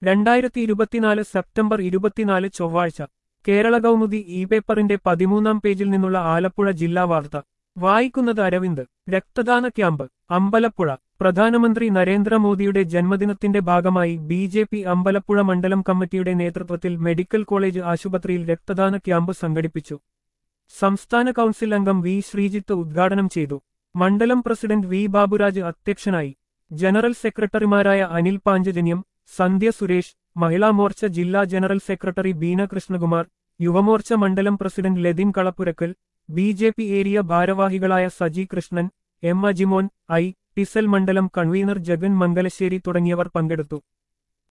രണ്ടായിരത്തി ഇരുപത്തിനാല് സെപ്റ്റംബർ ഇരുപത്തിനാല് ചൊവ്വാഴ്ച കേരള കൗമുദി ഇ പേപ്പറിന്റെ പതിമൂന്നാം പേജിൽ നിന്നുള്ള ആലപ്പുഴ ജില്ലാ വാർത്ത വായിക്കുന്നത് അരവിന്ദ് രക്തദാന ക്യാമ്പ് അമ്പലപ്പുഴ പ്രധാനമന്ത്രി നരേന്ദ്രമോദിയുടെ ജന്മദിനത്തിന്റെ ഭാഗമായി ബി ജെ പി അമ്പലപ്പുഴ മണ്ഡലം കമ്മിറ്റിയുടെ നേതൃത്വത്തിൽ മെഡിക്കൽ കോളേജ് ആശുപത്രിയിൽ രക്തദാന ക്യാമ്പ് സംഘടിപ്പിച്ചു സംസ്ഥാന കൗൺസിൽ അംഗം വി ശ്രീജിത്ത് ഉദ്ഘാടനം ചെയ്തു മണ്ഡലം പ്രസിഡന്റ് വി ബാബുരാജ് അധ്യക്ഷനായി ജനറൽ സെക്രട്ടറിമാരായ അനിൽ പാഞ്ചജന്യം സന്ധ്യ സുരേഷ് മഹിളാ മോർച്ച ജില്ലാ ജനറൽ സെക്രട്ടറി ബീന കൃഷ്ണകുമാർ യുവമോർച്ച മണ്ഡലം president Lathin Kalappurackal B J P area ഭാരവാഹികളായ സജി കൃഷ്ണൻ എം അജിമോൻ ഐ ടിസൽ മണ്ഡലം കൺവീനർ ജഗൻ മംഗലശ്ശേരി തുടങ്ങിയവർ പങ്കെടുത്തു